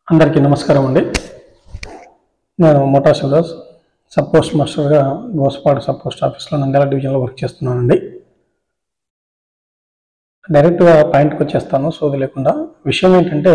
అందరికీ నమస్కారం అండి నేను మోటా శివదాస్ సబ్ పోస్ట్ మాస్టర్గా గోస్పాడు సబ్ పోస్ట్ ఆఫీస్లో నంద్యాల డివిజన్లో వర్క్ చేస్తున్నానండి డైరెక్ట్గా పాయింట్కి వచ్చేస్తాను సోది లేకుండా విషయం ఏంటంటే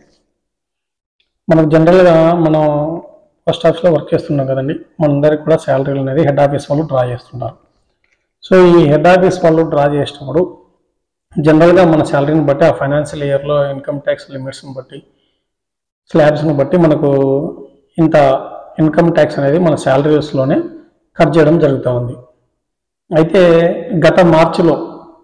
మనకు జనరల్గా మనం పోస్ట్ ఆఫీస్లో వర్క్ చేస్తున్నాం కదండి మనందరికి కూడా శాలరీలు అనేది హెడ్ ఆఫీస్ వాళ్ళు డ్రా చేస్తుంటారు సో ఈ హెడ్ ఆఫీస్ వాళ్ళు డ్రా చేసినప్పుడు జనరల్గా మన శాలరీని బట్టి ఆ ఫైనాన్షియల్ ఇయర్లో ఇన్కమ్ ట్యాక్స్ లిమిట్స్ని బట్టి స్లాబ్స్ని బట్టి మనకు ఇంత ఇన్కమ్ ట్యాక్స్ అనేది మన శాలరీస్లోనే కట్ చేయడం జరుగుతూ ఉంది అయితే గత మార్చిలో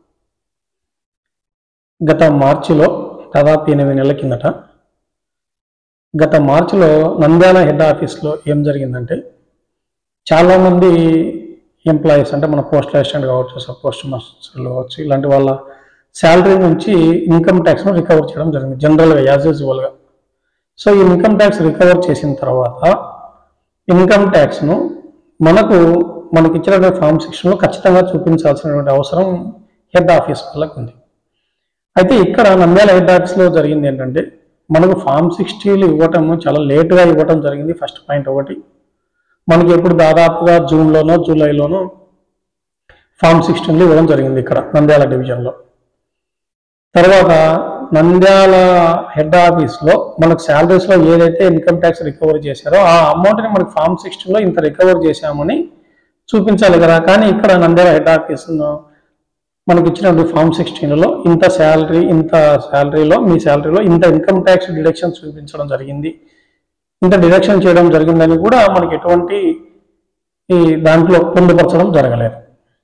గత మార్చిలో దాదాపు ఎనిమిది నెలల కిందట గత మార్చిలో నంద్యాల హెడ్ ఆఫీస్లో ఏం జరిగిందంటే చాలామంది ఎంప్లాయీస్ అంటే మన పోస్టల్ అసిస్టెంట్ కావచ్చు సబ్ పోస్ట్ మాస్టర్లు కావచ్చు ఇలాంటి వాళ్ళ శాలరీ నుంచి ఇన్కమ్ ట్యాక్స్ను రికవర్ చేయడం జరిగింది జనరల్గా యాజ్ యూజువల్గా సో ఈ ఇన్కమ్ ట్యాక్స్ రికవర్ చేసిన తర్వాత ఇన్కమ్ ట్యాక్స్ను మనకు మనకి ఇచ్చినటువంటి ఫామ్ సెక్షన్లో ఖచ్చితంగా చూపించాల్సినటువంటి అవసరం హెడ్ ఆఫీస్ వాళ్ళకు ఉంది అయితే ఇక్కడ నంద్యాల హెడ్ ఆఫీస్లో జరిగింది ఏంటంటే మనకు ఫామ్ సిక్స్టీలు ఇవ్వటం చాలా లేటుగా ఇవ్వటం జరిగింది ఫస్ట్ పాయింట్ ఒకటి మనకి ఇప్పుడు దాదాపుగా జూన్లోనో జూలైలోనో ఫామ్ సిక్స్టీన్లు ఇవ్వడం జరిగింది ఇక్కడ నంద్యాల డివిజన్లో తర్వాత నంద్యాల హెడ్ ఆఫీస్లో మనకు శాలరీస్లో ఏదైతే ఇన్కమ్ ట్యాక్స్ రికవర్ చేశారో ఆ అమౌంట్ని మనకి ఫామ్ సిక్స్టీన్లో ఇంత రికవర్ చేశామని చూపించాలి కదా కానీ ఇక్కడ నంద్యాల హెడ్ ఆఫీస్ మనకి ఇచ్చినటువంటి ఫామ్ సిక్స్టీన్లో ఇంత శాలరీ ఇంత శాలరీలో మీ శాలరీలో ఇంత ఇన్కమ్ ట్యాక్స్ డిడక్షన్ చూపించడం జరిగింది ఇంత డిడక్షన్ చేయడం జరిగిందని కూడా మనకి ఎటువంటి ఈ దాంట్లో పొందుపరచడం జరగలేదు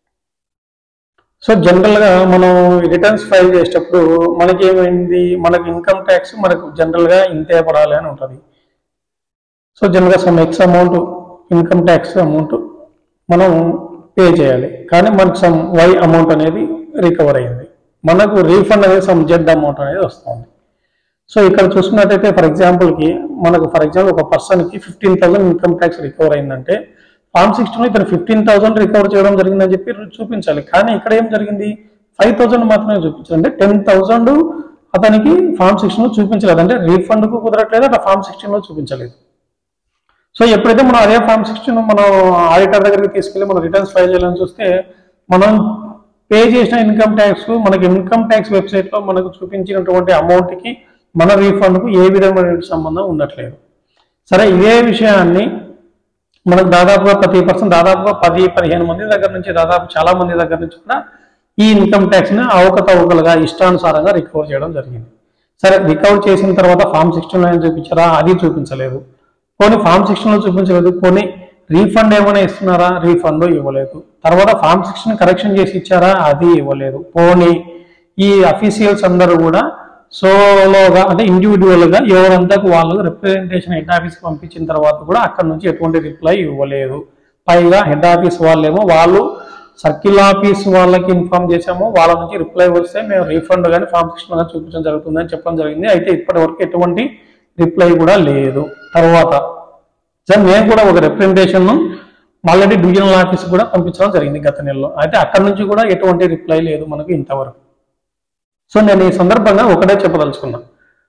సో జనరల్గా మనం రిటర్న్స్ ఫైల్ చేసేటప్పుడు మనకి ఏమైంది మనకి ఇన్కమ్ ట్యాక్స్ మనకు జనరల్గా ఇంతే పడాలి అని ఉంటుంది సో జనరల్గా some X amount income tax amount మనం పే చేయాలి కానీ మనకు సమ్ వై అమౌంట్ అనేది రికవర్ అయింది మనకు రీఫండ్ అనేది సమ్ జెడ్ అమౌంట్ అనేది వస్తుంది సో ఇక్కడ చూసుకున్నట్టయితే ఫర్ ఎగ్జాంపుల్కి మనకు ఫర్ ఎగ్జాంపుల్ ఒక పర్సన్కి fifteen thousand income tax recover అయిందంటే ఫామ్ సిక్స్టీన్లో ఇతను ఫిఫ్టీన్ థౌసండ్ రికవర్ చేయడం జరిగిందని చెప్పి చూపించాలి కానీ ఇక్కడ ఏం జరిగింది ఫైవ్ థౌసండ్ మాత్రమే చూపించాలి అంటే టెన్ థౌసండ్ అతనికి ఫామ్ సిక్స్టీన్లో చూపించలేదు అంటే రీఫండ్కు కుదరట్లేదు అట్లా ఫామ్ సిక్స్టీన్లో చూపించలేదు సో ఎప్పుడైతే మనం అదే ఫామ్ సిక్స్టీన్ మనం ఆడిటర్ దగ్గరికి తీసుకెళ్ళి మనం రిటర్న్స్ ఫైల్ చేయాలని చూస్తే మనం పే చేసిన ఇన్కమ్ ట్యాక్స్ మనకి ఇన్కమ్ ట్యాక్స్ వెబ్సైట్లో మనకు చూపించినటువంటి అమౌంట్కి మన రీఫండ్కు ఏ విధమైన సంబంధం ఉండట్లేదు సరే ఇదే విషయాన్ని మనకు దాదాపుగా ప్రతి పర్సన్ దాదాపుగా పది పదిహేను మంది దగ్గర నుంచి దాదాపు చాలా మంది దగ్గర నుంచి కూడా ఈ ఇన్కమ్ ట్యాక్స్ని అవకతవకలుగా ఇష్టానుసారంగా రికవర్ చేయడం జరిగింది సరే రికవర్ చేసిన తర్వాత ఫామ్ సిక్స్టీన్లో ఏం చూపించారా అది చూపించలేదు పోనీ ఫామ్ సిక్స్టీన్లో చూపించలేదు పోనీ రీఫండ్ ఏమైనా ఇస్తున్నారా రీఫండ్ ఇవ్వలేదు తర్వాత ఫామ్ సిక్స్టీన్ కరెక్షన్ చేసి ఇచ్చారా అది ఇవ్వలేదు పోనీ ఈ అఫీషియల్స్ అందరూ కూడా సోలోగా అంటే ఇండివిజువల్ గా ఎవరంతకు వాళ్ళు రిప్రజెంటేషన్ హెడ్ ఆఫీస్కి పంపించిన తర్వాత కూడా అక్కడ నుంచి ఎటువంటి రిప్లై ఇవ్వలేదు పైగా హెడ్ ఆఫీస్ వాళ్ళేమో వాళ్ళు సర్కిల్ ఆఫీస్ వాళ్ళకి ఇన్ఫార్మ్ చేశాము వాళ్ళ నుంచి రిప్లై వస్తే మేము రీఫండ్ కానీ ఫామ్ సిక్స్టీన్ కానీ చూపించడం జరుగుతుందని చెప్పడం జరిగింది అయితే ఇప్పటి వరకు ఎటువంటి రిప్లై కూడా లేదు తర్వాత సార్ మేము కూడా ఒక రిప్రజెంటేషన్ ఆల్రెడీ డివిజనల్ ఆఫీస్ కూడా పంపించడం జరిగింది గత నెలలో అయితే అక్కడ నుంచి కూడా ఎటువంటి రిప్లై లేదు మనకు ఇంతవరకు సో నేను ఈ సందర్భంగా ఒకటే చెప్పదలుచుకున్నా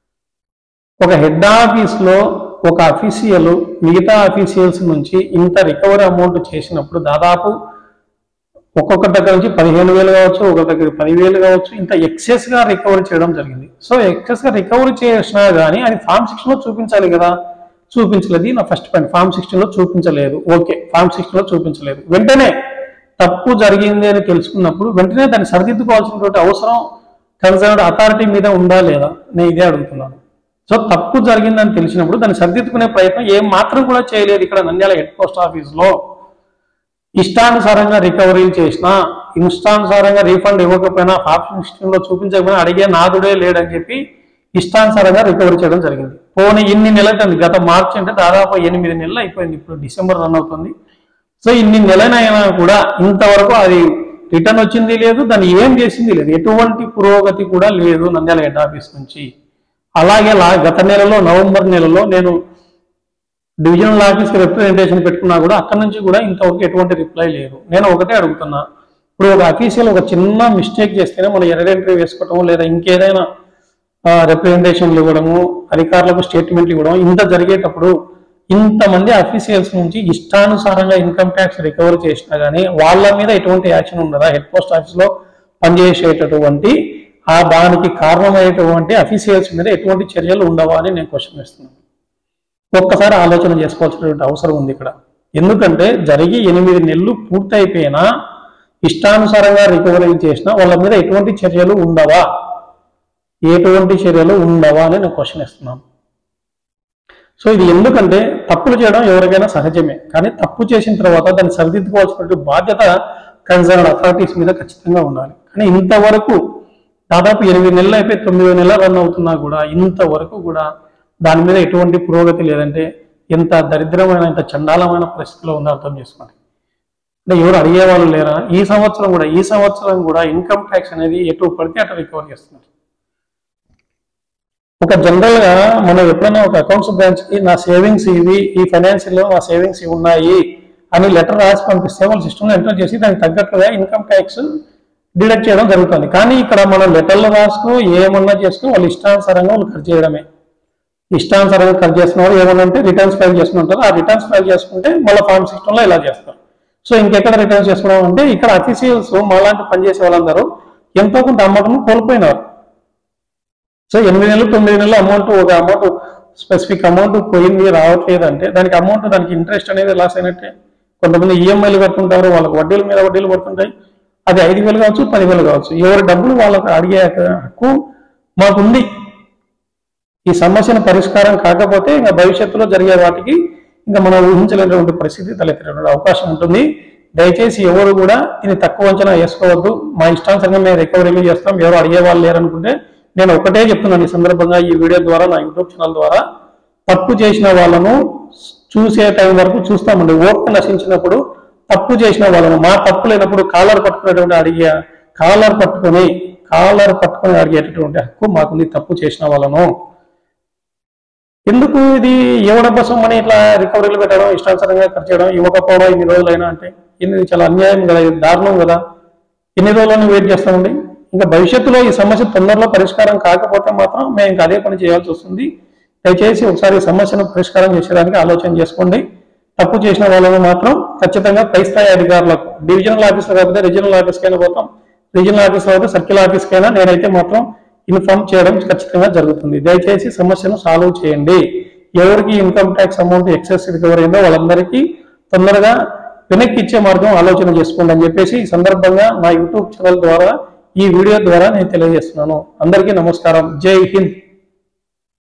ఒక హెడ్ ఆఫీస్లో ఒక అఫీషియల్ మిగతా అఫీషియల్స్ నుంచి ఇంత రికవరీ అమౌంట్ చేసినప్పుడు దాదాపు ఒక్కొక్క దగ్గర నుంచి పదిహేను వేలు కావచ్చు ఒక దగ్గర పదివేలు కావచ్చు ఇంత ఎక్సెస్ గా రికవరీ చేయడం జరిగింది సో ఎక్సెస్ గా రికవరీ చేసినా కానీ అది ఫామ్ సిక్స్టీన్ లో చూపించాలి కదా చూపించలేదు నా ఫస్ట్ పాయింట్ ఫామ్ సిక్స్టీన్ లో చూపించలేదు ఓకే ఫామ్ సిక్స్టీన్ లో చూపించలేదు వెంటనే తప్పు జరిగింది అని తెలుసుకున్నప్పుడు వెంటనే దాన్ని సరిదిద్దుకోవాల్సినటువంటి అవసరం కన్సర్న్ అథారిటీ మీద ఉందా లేదా నేను ఇదే అడుగుతున్నాను సో తప్పు జరిగిందని తెలిసినప్పుడు దాన్ని సరిదిద్దుకునే ప్రయత్నం ఏం మాత్రం కూడా చేయలేదు ఇక్కడ నంద్యాల హెడ్ పోస్ట్ ఆఫీస్ లో ఇష్టానుసారంగా రికవరీలు చేసినా ఇష్టానుసారంగా రీఫండ్ ఇవ్వకపోయినా ఆప్షన్ లో చూపించకపోయినా అడిగే నాదుడే లేడని చెప్పి ఇష్టానుసారంగా రికవరీ చేయడం జరిగింది పోనీ ఇన్ని నెలలు గత మార్చి అంటే దాదాపు ఎనిమిది నెలలు అయిపోయింది ఇప్పుడు డిసెంబర్ రన్ అవుతుంది సో ఇన్ని నెలలైనా కూడా ఇంతవరకు అది రిటర్న్ వచ్చింది లేదు దాన్ని ఏం చేసింది లేదు ఎటువంటి పురోగతి కూడా లేదు నంద్యాల హెడ్ ఆఫీస్ నుంచి అలాగే లా- గత నెలలో నవంబర్ నెలలో నేను డివిజనల్ ఆఫీస్కి రిప్రజెంటేషన్ పెట్టుకున్నా కూడా అక్కడ నుంచి కూడా ఇంతవరకు ఎటువంటి రిప్లై లేదు నేను ఒకటే అడుగుతున్నా ఇప్పుడు ఒక అఫీషియల్ ఒక చిన్న మిస్టేక్ చేస్తేనే మనం ఎర్ర ఎంట్రీ వేసుకోవటం లేదా ఇంకేదైనా రిప్రజెంటేషన్లు ఇవ్వడము అధికారులకు స్టేట్మెంట్లు ఇవ్వడం ఇంత జరిగేటప్పుడు ఇంతమంది అఫీషియల్స్ నుంచి ఇష్టానుసారంగా ఇన్కమ్ ట్యాక్స్ రికవరీ చేసినా కానీ వాళ్ళ మీద ఎటువంటి యాక్షన్ ఉండదా హెడ్ పోస్ట్ ఆఫీస్ లో పనిచేసేటటువంటి ఆ దానికి కారణమయ్యేటువంటి అఫీషియల్స్ మీద ఎటువంటి చర్యలు ఉండవా అని నేను క్వశ్చన్ వేస్తున్నాను ఒక్కసారి ఆలోచన చేసుకోవాల్సినటువంటి అవసరం ఉంది ఇక్కడ ఎందుకంటే జరిగి ఎనిమిది నెలలు పూర్తయిపోయినా ఇష్టానుసారంగా రికవరీ చేసినా వాళ్ళ మీద ఎటువంటి చర్యలు ఉండవా ఎటువంటి చర్యలు ఉండవా అని నేను క్వశ్చన్ ఇస్తున్నాను సో ఇది ఎందుకంటే తప్పులు చేయడం ఎవరికైనా సహజమే కానీ తప్పు చేసిన తర్వాత దాన్ని సరిదిద్దుకోవాల్సినటువంటి బాధ్యత కన్సర్న్ అథారిటీస్ మీద ఖచ్చితంగా ఉండాలి కానీ ఇంతవరకు దాదాపు ఎనిమిది నెలలు అయిపోయి తొమ్మిది నెలలు రన్ అవుతున్నా కూడా ఇంతవరకు కూడా దాని మీద ఎటువంటి పురోగతి లేదంటే ఎంత దరిద్రమైన ఎంత చండాలమైన పరిస్థితిలో ఉందో అర్థం చేసుకోండి అంటే ఎవరు అడిగేవాళ్ళు లేరా ఈ సంవత్సరం కూడా ఈ సంవత్సరం కూడా ఇన్కమ్ ట్యాక్స్ అనేది ఎటు పడితే అటు రికవర్ చేస్తున్నారు ఒక జనరల్ గా మనం ఎప్పుడైనా ఒక అకౌంట్స్ బ్రాంచ్ కి నా సేవింగ్స్ ఇవి ఈ ఫైనాన్షియల్ లో నా సేవింగ్స్ ఇవి ఉన్నాయి అని లెటర్ రాసి పంపిస్తే వాళ్ళు సిస్టంలో ఎంటర్ చేసి దానికి తగ్గట్టుగా ఇన్కమ్ ట్యాక్స్ డిడక్ట్ చేయడం జరుగుతుంది కానీ ఇక్కడ మనం లెటర్లు రాసుకో ఏమన్నా చేసుకో వాళ్ళు ఇష్టానుసారంగా వాళ్ళు ఖర్చు చేయడమే ఇష్టానుసారంగా ఖర్చు చేస్తున్నారు ఏమన్నా అంటే రిటర్న్స్ ఫైల్ చేసుకుంటారు ఆ రిటర్న్స్ ఫైల్ చేసుకుంటే మళ్ళీ ఫార్మ్ సిస్టంలో ఇలా చేస్తారు సో ఇంకెక్కడ రిటర్న్స్ చేసుకోవడం అంటే ఇక్కడ అఫీషియల్స్ మాలాంటి పనిచేసే వాళ్ళందరూ ఎంతో కొంత అమౌంట్ను కోల్పోయినారు సో ఎనిమిది నెలలు తొమ్మిది నెలలు అమౌంట్ ఒక అమౌంట్ స్పెసిఫిక్ అమౌంట్ పోయింది రావట్లేదు అంటే దానికి అమౌంట్ దానికి ఇంట్రెస్ట్ అనేది లాస్ అయినట్టే కొంతమంది ఈఎంఐలు కడుతుంటారు వాళ్ళకి వడ్డీల మీద వడ్డీలు పడుతుంటాయి అది ఐదు వేలు కావచ్చు పదివేలు కావచ్చు ఎవరి డబ్బులు వాళ్ళకి అడిగే హక్కు మాకుంది ఈ సమస్యను పరిష్కారం కాకపోతే ఇంకా భవిష్యత్తులో జరిగే వాటికి ఇంకా మనం ఊహించలేనటువంటి పరిస్థితి తలెత్తేటువంటి అవకాశం ఉంటుంది దయచేసి ఎవరు కూడా దీన్ని తక్కువ అంచనా వేసుకోవద్దు మా ఇష్టానుసరంగా మేము రికవరీలు చేస్తాం ఎవరు అడిగే వాళ్ళు లేరనుకుంటే నేను ఒకటే చెప్తున్నాను ఈ సందర్భంగా ఈ వీడియో ద్వారా నా యూట్యూబ్ ఛానల్ ద్వారా తప్పు చేసిన వాళ్ళను చూసే టైం వరకు చూస్తామండి ఓపిక నశించినప్పుడు తప్పు చేసిన వాళ్ళను మా తప్పు లేనప్పుడు కాలర్ పట్టుకునేటువంటి అడిగే కాలర్ పట్టుకొని కాలర్ పట్టుకొని అడిగేటటువంటి హక్కు మాకుంది తప్పు చేసిన వాళ్ళను ఎందుకు ఇది ఎవడబ్బ సొమ్మని ఇట్లా రికవరీలు పెట్టడం ఇష్టానుసారంగా ఖర్చు చేయడం ఇవ్వకపోవడం ఇన్ని రోజులైనా అంటే ఇది చాలా అన్యాయం కదా ఇది దారుణం కదా ఎన్ని రోజులను వెయిట్ చేస్తామండి ఇంకా భవిష్యత్తులో ఈ సమస్య తొందరలో పరిష్కారం కాకపోతే మాత్రం మేము ఇంకా అదే పని చేయాల్సి వస్తుంది దయచేసి ఒకసారి ఈ సమస్యను పరిష్కారం చేసేదానికి ఆలోచన చేసుకోండి తప్పు చేసిన వాళ్ళను మాత్రం ఖచ్చితంగా పై స్థాయి అధికారులకు డివిజనల్ ఆఫీస్ కాకపోతే రీజనల్ ఆఫీస్కైనా పోతాం రీజనల్ ఆఫీస్ కాకపోతే సర్కిల్ ఆఫీస్కైనా నేనైతే మాత్రం ఇన్ఫార్మ్ చేయడం ఖచ్చితంగా జరుగుతుంది దయచేసి సమస్యను సాల్వ్ చేయండి ఎవరికి income tax amount excess recover అయిందో వాళ్ళందరికీ తొందరగా వెనక్కి ఇచ్చే మార్గం ఆలోచన చేసుకోండి అని చెప్పేసి ఈ సందర్భంగా నా యూట్యూబ్ ఛానల్ ద్వారా ఈ వీడియో ద్వారా నేను తెలియజేస్తున్నాను అందరికీ నమస్కారం జై హింద్